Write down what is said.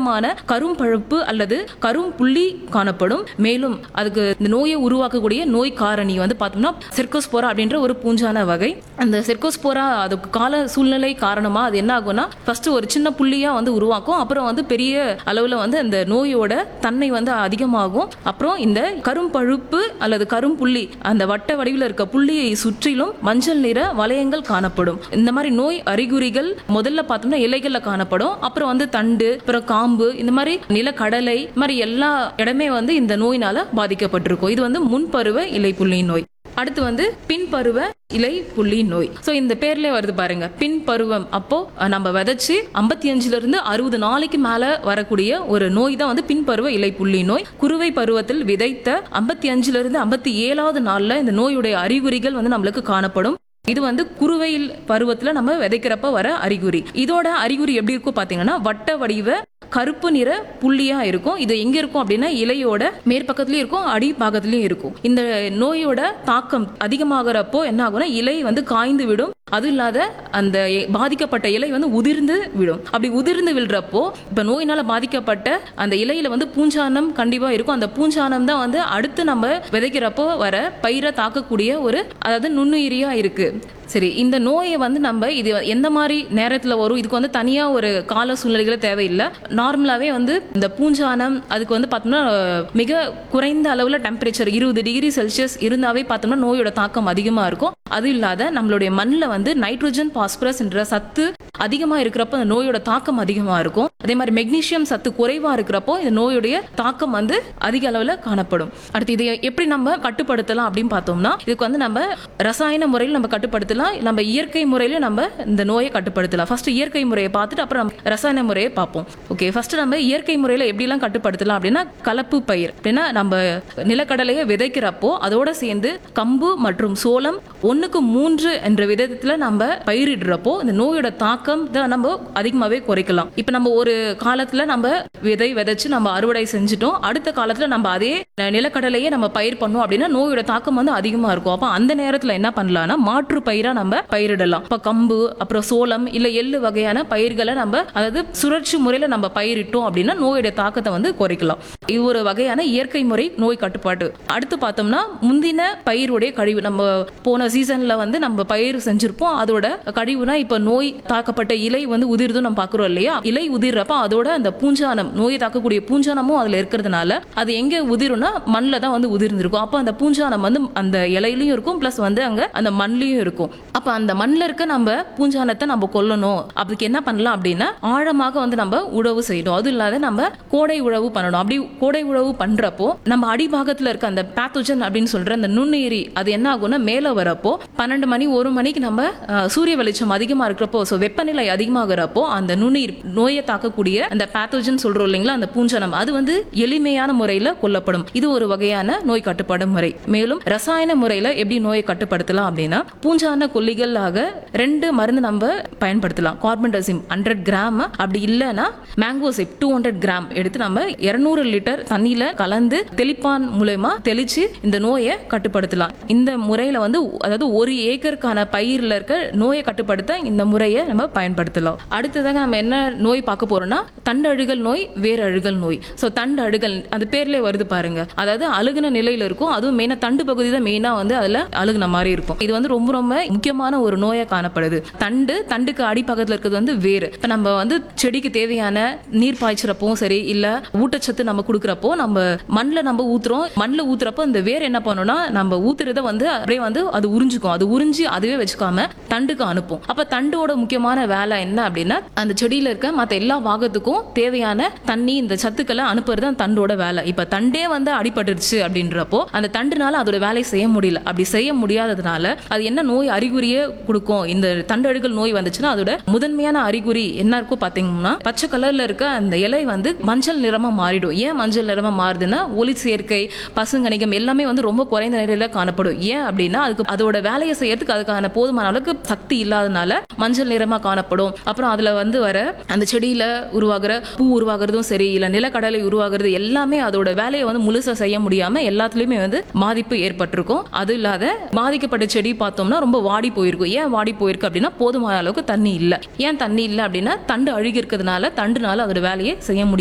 நிறமான கரும்பழுப்பு அல்லது கரும்புள்ளி காணப்படும் மேலும் அதுக்கு இந்த நோயை உருவாக்கக்கூடிய நோய் காரணி வந்து பார்த்தோம்னா செர்கோஸ்போரா அப்படின்ற ஒரு பூஞ்சான வகை அந்த செர்கோஸ்போரா அதுக்கு கால சூழ்நிலை காரணமா அது என்ன ஆகும்னா ஃபர்ஸ்ட் ஒரு சின்ன புள்ளியா வந்து உருவாக்கும் அப்புறம் வந்து பெரிய அளவுல வந்து அந்த நோயோட தன்மை வந்து அதிகமாகும் அப்புறம் இந்த கரும்பழுப்பு அல்லது கரும்புள்ளி அந்த வட்ட வடிவில் இருக்க புள்ளியை சுற்றிலும் மஞ்சள் நிற வளையங்கள் காணப்படும் இந்த மாதிரி நோய் அறிகுறிகள் முதல்ல பார்த்தோம்னா இலைகள்ல காணப்படும் அப்புறம் வந்து தண்டு அப்புறம் காம்பு இந்த மாதிரி நிலக்கடலை இந்த மாதிரி எல்லா இடமே வந்து இந்த நோயினால பாதிக்கப்பட்டிருக்கும் இது வந்து முன்பருவ இலைப்புள்ளி நோய் அடுத்து வந்து பின்பருவ இலை புள்ளி நோய் ஸோ இந்த பேர்ல வருது பாருங்க பின் பருவம் அப்போ அஹ், நம்ம விதைச்சு ஐம்பத்தி அஞ்சுல இருந்து அறுபது நாளைக்கு மேல வரக்கூடிய ஒரு நோய் தான் வந்து பின்பருவ இலை புள்ளி நோய் குறுவை பருவத்தில் விதைத்த ஐம்பத்தி அஞ்சுல இருந்து ஐம்பத்தி ஏழாவது நாள்ல இந்த நோயுடைய அறிகுறிகள் வந்து நம்மளுக்கு காணப்படும் இது வந்து குறுவையில் பருவத்துல நம்ம விதைக்கிறப்ப வர அறிகுறி இதோட அறிகுறி எப்படி இருக்கும் பாத்தீங்கன்னா வட்ட வடிவ கருப்பு நிற புள்ளியா இருக்கும் இது எங்க இருக்கும் அப்படின்னா இலையோட மேற்பக்கத்துலயும் இருக்கும் அடி பாகத்துலயும் இருக்கும் இந்த நோயோட தாக்கம் அதிகமாகறப்போ என்ன ஆகும்னா இலை வந்து காய்ந்து விடும் அது இல்லாத அந்த எ- பாதிக்கப்பட்ட இலை வந்து உதிர்ந்து விடும் அப்படி உதிர்ந்து விழுறப்போ இப்ப நோயினால பாதிக்கப்பட்ட அந்த இலையில வந்து பூஞ்சானம் கண்டிப்பா இருக்கும் அந்த பூஞ்சானம் தான் வந்து அடுத்து நம்ம விதைக்கிறப்போ வர பயிரை தாக்கக்கூடிய ஒரு அதாவது நுண்ணுயிரியா இருக்கு சரி இந்த நோயை வந்து நம்ம இது எந்த மாதிரி நேரத்துல வரும் இதுக்கு வந்து தனியா ஒரு கால சூழ்நிலைகளே தேவையில்லை நார்மலாவே வந்து இந்த பூஞ்சானம் அதுக்கு வந்து பார்த்தோம்னா அஹ், மிக குறைந்த அளவுல டெம்பரேச்சர் இருபது டிகிரி செல்சியஸ் இருந்தாவே பார்த்தோம்னா நோயோட தாக்கம் அதிகமா இருக்கும் அது இல்லாத நம்மளுடைய மண்ணில் வந்து நைட்ரோஜன் பாஸ்பரஸ் என்ற சத்து அதிகமா இருக்கிறப்போ இந்த நோயோட தாக்கம் அதிகமா இருக்கும் அதே மாதிரி மெக்னீசியம் சத்து குறைவா இருக்கிறப்போ இந்த நோயுடைய தாக்கம் வந்து அதிக அளவுல காணப்படும் அடுத்து இதை எப்படி நம்ம கட்டுப்படுத்தலாம் அப்படின்னு பார்த்தோம்னா இதுக்கு வந்து நம்ம ரசாயன முறையில் நம்ம கட்டுப்படுத்தலாம் நம்ம இயற்கை முறையில நம்ம இந்த நோயை கட்டுப்படுத்தலாம் ஃபர்ஸ்ட் இயற்கை முறையை பார்த்துட்டு அப்புறம் நம்ம ரசாயன முறையை பார்ப்போம் ஓகே ஃபர்ஸ்ட் நம்ம இயற்கை முறையில எப்படிலாம் கட்டுப்படுத்தலாம் அப்படின்னா கலப்பு பயிர் அப்படின்னா நம்ம நிலக்கடலையை விதைக்கிறப்போ அதோட சேர்ந்து கம்பு மற்றும் சோளம் ஒண்ணுக்கு மூன்று என்ற விதத்துல நம்ம பயிரிடுறப்போ இந்த நோயோட தாக்கம் தான் நம்ம அதிகமாவே குறைக்கலாம் இப்ப நம்ம ஒரு காலத்துல நம்ம விதை விதைச்சு நம்ம அறுவடை செஞ்சுட்டோம் அடுத்த காலத்துல நம்ம அதே நிலக்கடலையே நம்ம பயிர் பண்ணோம் அப்படின்னா நோயோட தாக்கம் வந்து அதிகமா இருக்கும் அப்ப அந்த நேரத்துல என்ன பண்ணலாம்னா மாற்று பயிரா நம்ம பயிரிடலாம் இப்ப கம்பு அப்புறம் சோளம் இல்ல எள்ளு வகையான பயிர்களை நம்ம அதாவது சுழற்சி முறையில நம்ம பயிரிட்டோம் அப்படின்னா நோயோட தாக்கத்தை வந்து குறைக்கலாம் இது ஒரு வகையான இயற்கை முறை நோய் கட்டுப்பாட்டு அடுத்து பார்த்தோம்னா முந்தின பயிருடைய கழிவு நம்ம போன சீசன்ல வந்து நம்ம பயிர் செஞ்சிருப்போம் அதோட கழிவுனா இப்ப நோய் தாக்கப்பட்ட இலை வந்து உதிர்தும் நம்ம பாக்குறோம் இல்லையா இலை உதிர்றப்ப அதோட அந்த பூஞ்சானம் நோயை தாக்கக்கூடிய பூஞ்சானமும் அதுல இருக்கிறதுனால அது எங்க உதிரும்னா மண்ணில் தான் வந்து உதிர்ந்திருக்கும் அப்ப அந்த பூஞ்சானம் வந்து அந்த இலையிலயும் இருக்கும் பிளஸ் வந்து அங்க அந்த மண்ணிலையும் இருக்கும் அப்ப அந்த மண்ணில் இருக்க நம்ம பூஞ்சானத்தை நம்ம கொல்லணும் அதுக்கு என்ன பண்ணலாம் அப்படின்னா ஆழமாக வந்து நம்ம உழவு செய்யணும் அது இல்லாத நம்ம கோடை உழவு பண்ணணும் அப்படி கோடை உழவு பண்றப்போ நம்ம அடிபாகத்துல இருக்க அந்த பேத்தோஜன் அப்படின்னு சொல்ற அந்த நுண்ணுயிரி அது என்ன ஆகும்னா மேல வரப்போ பன்னெண்டு மணி ஒரு மணிக்கு நம்ம அஹ், சூரிய வெளிச்சம் அதிகமா இருக்கிறப்போ ஸோ வெப்பநிலை அதிகமாகிறப்போ அந்த நுண்ணுயிர் நோயை தாக்கக்கூடிய அந்த பேத்தோஜன் சொல்றோம் இல்லைங்களா அந்த பூஞ்சனம் அது வந்து எளிமையான முறையில கொல்லப்படும் இது ஒரு வகையான நோய் கட்டுப்பாடு முறை மேலும் ரசாயன முறையில எப்படி நோயை கட்டுப்படுத்தலாம் அப்படின்னா பூஞ்சான கொல்லிகளாக ரெண்டு மருந்து நம்ம பயன்படுத்தலாம் கார்பன்டசிம் ஹண்ட்ரட் கிராம் அப்படி இல்லைன்னா மேங்கோசிப் டூ ஹண்ட்ரட் கிராம் எடுத்து நம்ம இருநூறு லிட்டர் தண்ணியில கலந்து தெளிப்பான் மூலயமா தெளிச்சு இந்த நோயை கட்டுப்படுத்தலாம் இந்த முறையில வந்து அதாவது ஒரு ஏக்கருக்கான பயிர்ல இருக்க நோயை கட்டுப்படுத்த இந்த முறையை நம்ம பயன்படுத்தலாம் அடுத்ததாக நம்ம என்ன நோய் பார்க்க போறோம்னா தண்டு அழுகல் நோய் வேறு அழுகல் நோய் ஸோ தண்டு அழுகல் அந்த பேர்லயே வருது பாருங்க அதாவது அழுகுன நிலையில இருக்கும் அதுவும் மெயினா தண்டு பகுதி தான் மெயினா வந்து அதுல அழுகுன மாதிரி இருக்கும் இது வந்து ரொம்ப ரொம்ப முக்கியமான ஒரு நோயா காணப்படுது தண்டு தண்டுக்கு அடிப்பக்கத்துல இருக்கிறது வந்து வேறு இப்ப நம்ம வந்து செடிக்கு தேவையான நீர் பாய்ச்சறப்பவும் சரி இல்ல ஊட்டச்சத்து நம்ம கொடுக்குறப்போ நம்ம மண்ணில் நம்ம ஊத்துறோம் மண்ணில் ஊத்துறப்போ அந்த வேர் என்ன பண்ணும்னா நம்ம ஊத்துறத வந்து அப்படியே வந்து அது உறிஞ்சுக்கும் அது உறிஞ்சி அதுவே வச்சுக்காம தண்டுக்கு அனுப்பும் அப்ப தண்டோட முக்கியமான வேலை என்ன அப்படின்னா அந்த செடியில இருக்க மத்த எல்லா பாகத்துக்கும் தேவையான தண்ணி இந்த சத்துக்களை அனுப்புறது அந்த தண்டோட வேலை இப்ப தண்டே வந்து அடிபட்டுருச்சு அப்படின்றப்போ அந்த தண்டுனால அதோட வேலையை செய்ய முடியல அப்படி செய்ய முடியாததுனால அது என்ன நோய் அறிகுறியே கொடுக்கும் இந்த தண்டழுகல் நோய் வந்துச்சுன்னா அதோட முதன்மையான அறிகுறி என்ன இருக்கும் பாத்தீங்கன்னா பச்சை கலர்ல இருக்க அந்த இலை வந்து மஞ்சள் நிறமா மாறிடும் ஏன் மஞ்சள் நிறமா மாறுதுன்னா ஒளி சேர்க்கை பசுங்கணிகம் எல்லாமே வந்து ரொம்ப குறைந்த நிலையில காணப்படும் ஏன் அப்படின்னா அதுக்கு அதோட வேலையை செய்யறதுக்கு அதுக்கான போதுமான அளவுக்கு சக்தி இல்லாதனால மஞ்சள் நிறமா காணப்படும் அப்புறம் அதுல வந்து வர அந்த செடியில உருவாகிற பூ உருவாகிறதும் சரி இல்ல நிலக்கடலை உருவாகிறது எல்லாமே அதோட வேலையை வந்து முழுசா செய்ய முடியாம எல்லாத்துலயுமே வந்து பாதிப்பு ஏற்பட்டிருக்கும் அது இல்லாத பாதிக்கப்பட்ட செடி பார்த்தோம்னா ரொம்ப வாடி போயிருக்கும் ஏன் வாடி போயிருக்கு அப்படின்னா போதுமான அளவுக்கு தண்ணி இல்ல ஏன் தண்ணி இல்ல அப்படின்னா தண்டு அழுகி இருக்கிறதுனால தண்டுனால அதோட வேலையை செய்ய முடியும்